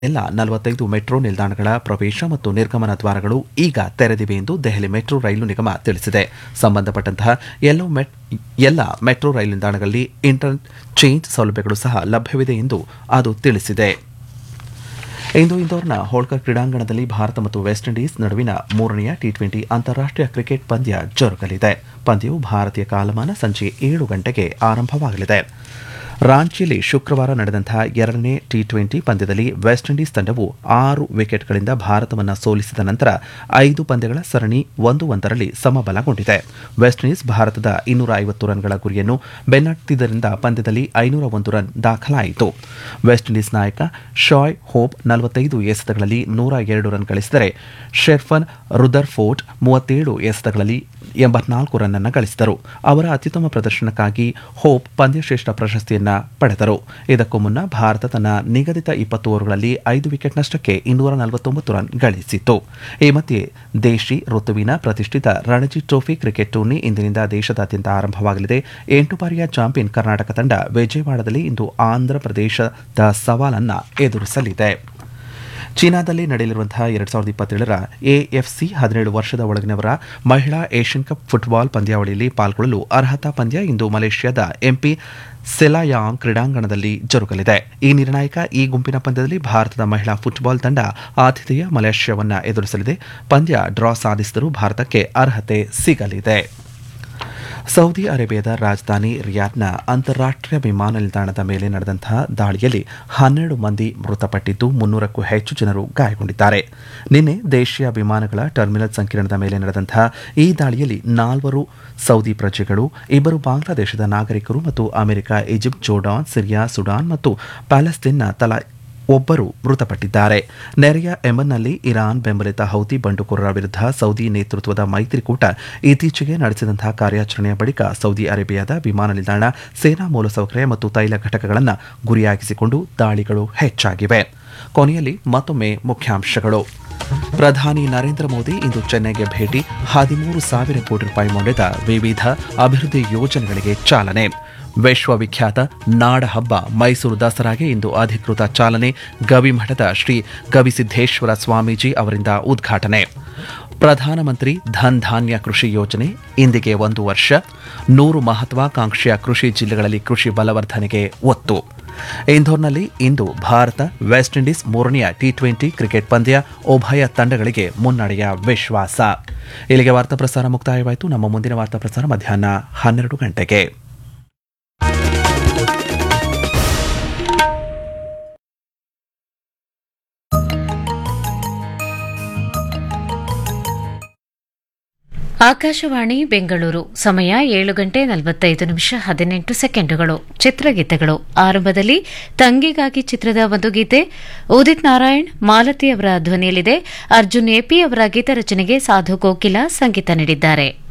ಎಲ್ಲ ನಲವತ್ತೈದು ಮೆಟ್ರೋ ನಿಲ್ದಾಣಗಳ ಪ್ರವೇಶ ಮತ್ತು ನಿರ್ಗಮನ ದ್ವಾರಗಳು ಈಗ ತೆರೆದಿವೆ ಎಂದು ದೆಹಲಿ ಮೆಟ್ರೋ ರೈಲು ನಿಗಮ ತಿಳಿಸಿದೆ ಸಂಬಂಧಪಟ್ಟಂತಹ ಎಲ್ಲೋ ಮೆಟ್ ಎಲ್ಲ ಮೆಟ್ರೋ ರೈಲು ನಿಲ್ದಾಣಗಳಲ್ಲಿ ಇಂಟರ್ನೆಟ್ ಚೇಂಜ್ ಸೌಲಭ್ಯಗಳು ಸಹ ಲಭ್ಯವಿದೆ ಎಂದು ಅದು ತಿಳಿಸಿದೆ ಇಂದು ಇಂದೋರ್ನ ಹೋಳ್ಕರ್ ಕ್ರೀಡಾಂಗಣದಲ್ಲಿ ಭಾರತ ಮತ್ತು ವೆಸ್ಟ್ ಇಂಡೀಸ್ ನಡುವಿನ ಮೂರನೆಯ ಟಿ ಟ್ವೆಂಟಿ ಅಂತಾರಾಷ್ಟೀಯ ಕ್ರಿಕೆಟ್ ಪಂದ್ಯ ಜರುಗಲಿದೆ ಪಂದ್ಯವು ಭಾರತೀಯ ಕಾಲಮಾನ ಸಂಜೆ ಏಳು ಗಂಟೆಗೆ ಆರಂಭವಾಗಲಿದೆ ರಾಂಚಿಯಲ್ಲಿ ಶುಕ್ರವಾರ ನಡೆದಂತಹ ಎರಡನೇ ಟಿ ಟ್ವೆಂಟಿ ಪಂದ್ಯದಲ್ಲಿ ವೆಸ್ಟ್ ಇಂಡೀಸ್ ತಂಡವು ಆರು ವಿಕೆಟ್ಗಳಿಂದ ಭಾರತವನ್ನು ಸೋಲಿಸಿದ ನಂತರ ಐದು ಪಂದ್ಯಗಳ ಸರಣಿ ಒಂದು ಒಂದರಲ್ಲಿ ಸಮಬಲಗೊಂಡಿದೆ ವೆಸ್ಟ್ ಇಂಡೀಸ್ ಭಾರತದ ಇನ್ನೂರ ಐವತ್ತು ರನ್ಗಳ ಗುರಿಯನ್ನು ಬೆನ್ನಟ್ಟಿದ್ದರಿಂದ ಪಂದ್ಯದಲ್ಲಿ ಐನೂರ ಒಂದು ರನ್ ದಾಖಲಾಯಿತು ವೆಸ್ಟ್ ಇಂಡೀಸ್ ನಾಯಕ ಶಾಯ್ ಹೋಪ್ ನಲವತ್ತೈದು ಎಸೆತಗಳಲ್ಲಿ ನೂರ ಎರಡು ರನ್ ಗಳಿಸಿದರೆ ಶೆರ್ಫನ್ ರುದರ್ಫೋರ್ಟ್ ಮೂವತ್ತೇಳು ಎಸೆತಗಳಲ್ಲಿ ಎಂಬತ್ನಾಲ್ಕು ರನ್ ಅನ್ನು ಗಳಿಸಿದರು ಅವರ ಅತ್ಯುತ್ತಮ ಪ್ರದರ್ಶನಕ್ಕಾಗಿ ಹೋಪ್ ಪಂದ್ಯಶ್ರೇಷ್ಠ ಪ್ರಶಸ್ತಿಯನ್ನ ಪಡೆದರು ಇದಕ್ಕೂ ಮುನ್ನ ಭಾರತ ತನ್ನ ನಿಗದಿತ ಇಪ್ಪತ್ತು ಓವರ್ಗಳಲ್ಲಿ ಐದು ವಿಕೆಟ್ ನಷ್ಟಕ್ಕೆ ಇನ್ನೂರ ನಲವತ್ತೊಂಬತ್ತು ರನ್ ಗಳಿಸಿತ್ತು ಈ ಮಧ್ಯೆ ದೇಶಿ ಋತುವಿನ ಪ್ರತಿಷ್ಠಿತ ರಣಜಿ ಟ್ರೋಫಿ ಕ್ರಿಕೆಟ್ ಟೂರ್ನಿ ಇಂದಿನಿಂದ ದೇಶದಾದ್ಯಂತ ಆರಂಭವಾಗಲಿದೆ ಎಂಟು ಬಾರಿಯ ಚಾಂಪಿಯನ್ ಕರ್ನಾಟಕ ತಂಡ ವಿಜಯವಾಡದಲ್ಲಿ ಇಂದು ಆಂಧ್ರಪ್ರದೇಶದ ಸವಾಲನ್ನ ಎದುರಿಸಲಿದೆ ಚೀನಾದಲ್ಲಿ ನಡೆಯಲಿರುವಂತಹ ಎರಡ್ ಸಾವಿರದ ಇಪ್ಪತ್ತೇಳರ ಎಎಫ್ಸಿ ಹದಿನೇಳು ವರ್ಷದ ಒಳಗಿನವರ ಮಹಿಳಾ ಏಷ್ಯನ್ ಕಪ್ ಫುಟ್ಬಾಲ್ ಪಂದ್ಯಾವಳಿಯಲ್ಲಿ ಪಾಲ್ಗೊಳ್ಳಲು ಅರ್ಹತಾ ಪಂದ್ಯ ಇಂದು ಮಲೇಷ್ಯಾದ ಎಂಪಿ ಸೆಲಾಯಾಂಗ್ ಕ್ರೀಡಾಂಗಣದಲ್ಲಿ ಜರುಗಲಿದೆ ಈ ನಿರ್ಣಾಯಕ ಈ ಗುಂಪಿನ ಪಂದ್ಯದಲ್ಲಿ ಭಾರತದ ಮಹಿಳಾ ಫುಟ್ಬಾಲ್ ತಂಡ ಆತಿಥೇಯ ಮಲೇಷ್ಯಾವನ್ನು ಎದುರಿಸಲಿದೆ ಪಂದ್ಯ ಡ್ರಾ ಸಾಧಿಸಿದರೂ ಭಾರತಕ್ಕೆ ಅರ್ಹತೆ ಸಿಗಲಿದೆ ಸೌದಿ ಅರೇಬಿಯಾದ ರಾಜಧಾನಿ ರಿಯಾದ್ನ ಅಂತಾರಾಷ್ಟೀಯ ವಿಮಾನ ನಿಲ್ದಾಣದ ಮೇಲೆ ನಡೆದಂತಹ ದಾಳಿಯಲ್ಲಿ ಹನ್ನೆರಡು ಮಂದಿ ಮೃತಪಟ್ಟಿದ್ದು ಮುನ್ನೂರಕ್ಕೂ ಹೆಚ್ಚು ಜನರು ಗಾಯಗೊಂಡಿದ್ದಾರೆ ನಿನ್ನೆ ದೇಶೀಯ ವಿಮಾನಗಳ ಟರ್ಮಿನಲ್ ಸಂಕೀರ್ಣದ ಮೇಲೆ ನಡೆದಂತಹ ಈ ದಾಳಿಯಲ್ಲಿ ನಾಲ್ವರು ಸೌದಿ ಪ್ರಜೆಗಳು ಇಬ್ಬರು ಬಾಂಗ್ಲಾದೇಶದ ನಾಗರಿಕರು ಮತ್ತು America Egypt Jordan Syria Sudan ಮತ್ತು ಪ್ಯಾಲೆಸ್ತೇನ್ನ ತಲಾ ಒಬ್ಬರು ಮೃತಪಟ್ಟಿದ್ದಾರೆ ನೆರೆಯ ಯೆಮನ್ನಲ್ಲಿ ಇರಾನ್ ಬೆಂಬಲಿತ ಹೌತಿ ಬಂಡುಕೋರರ ವಿರುದ್ಧ ಸೌದಿ ನೇತೃತ್ವದ ಮೈತ್ರಿಕೂಟ ಇತ್ತೀಚೆಗೆ ನಡೆಸಿದಂತಹ ಕಾರ್ಯಾಚರಣೆಯ ಬಳಿಕ ಸೌದಿ ಅರೇಬಿಯಾದ ವಿಮಾನ ನಿಲ್ದಾಣ ಸೇನಾ ಮೂಲಸೌಕರ್ಯ ಮತ್ತು ತೈಲ ಘಟಕಗಳನ್ನು ಗುರಿಯಾಗಿಸಿಕೊಂಡು ದಾಳಿಗಳು ಹೆಚ್ಚಾಗಿವೆ ಕೊನೆಯಲ್ಲಿ ಮತ್ತೊಮ್ಮೆ ಮುಖ್ಯಾಂಶಗಳು ಪ್ರಧಾನಿ ನರೇಂದ್ರ ಮೋದಿ ಇಂದು ಚೆನ್ನೈಗೆ ಭೇಟಿ ಹದಿಮೂರು ಸಾವಿರ ಕೋಟಿ ರೂಪಾಯಿ ಮೌಲ್ಯದ ವಿವಿಧ ಅಭಿವೃದ್ಧಿ ಯೋಜನೆಗಳಿಗೆ ಚಾಲನೆ ವಿಶ್ವವಿಖ್ಯಾತ ನಾಡ ಹಬ್ಬ ಮೈಸೂರು ದಸರಾಗೆ ಇಂದು ಅಧಿಕೃತ ಚಾಲನೆ ಗವಿಮಠದ ಶ್ರೀ ಗವಿಸಿದ್ದೇಶ್ವರ ಸ್ವಾಮೀಜಿ ಅವರಿಂದ ಉದ್ಘಾಟನೆ ಪ್ರಧಾನಮಂತ್ರಿ ಧನ್ ಧಾನ್ಯ ಕೃಷಿ ಯೋಜನೆ ಇಂದಿಗೆ ಒಂದು ವರ್ಷ ನೂರು ಮಹತ್ವಾಕಾಂಕ್ಷೆಯ ಕೃಷಿ ಜಿಲ್ಲೆಗಳಲ್ಲಿ ಕೃಷಿ ಬಲವರ್ಧನೆಗೆ ಒತ್ತು ಇಂದೋರ್ನಲ್ಲಿ ಇಂದು ಭಾರತ ವೆಸ್ಟ್ ಇಂಡೀಸ್ ಮೂರನೆಯ ಟಿ ಟ್ವೆಂಟಿ ಕ್ರಿಕೆಟ್ ಪಂದ್ಯ ಉಭಯ ತಂಡಗಳಿಗೆ ಮುನ್ನಡೆಯ ವಿಶ್ವಾಸ ಇಲ್ಲಿಗೆ ವಾರ್ತಾ ಪ್ರಸಾರ ಮುಕ್ತಾಯವಾಯಿತು ನಮ್ಮ ಮುಂದಿನ ವಾರ್ತಾ ಪ್ರಸಾರ ಮಧ್ಯಾಹ್ನ ಹನ್ನೆರಡು ಗಂಟೆಗೆ ಆಕಾಶವಾಣಿ ಬೆಂಗಳೂರು ಸಮಯ ಏಳು ಗಂಟೆ ನಲವತ್ತೈದು ನಿಮಿಷ ಹದಿನೆಂಟು ಸೆಕೆಂಡುಗಳು ಚಿತ್ರಗೀತೆಗಳು ಆರಂಭದಲ್ಲಿ ತಂಗಿಗಾಗಿ ಚಿತ್ರದ ಒಂದು ಗೀತೆ ಉದಿತ್ ನಾರಾಯಣ್ ಮಾಲತಿ ಅವರ ಧ್ವನಿಯಲ್ಲಿದೆ ಅರ್ಜುನ್ ಎಪಿ ಅವರ ಗೀತ ರಚನೆಗೆ ಸಾಧು ಕೋಕಿಲ ಸಂಗೀತ ನೀಡಿದ್ದಾರೆ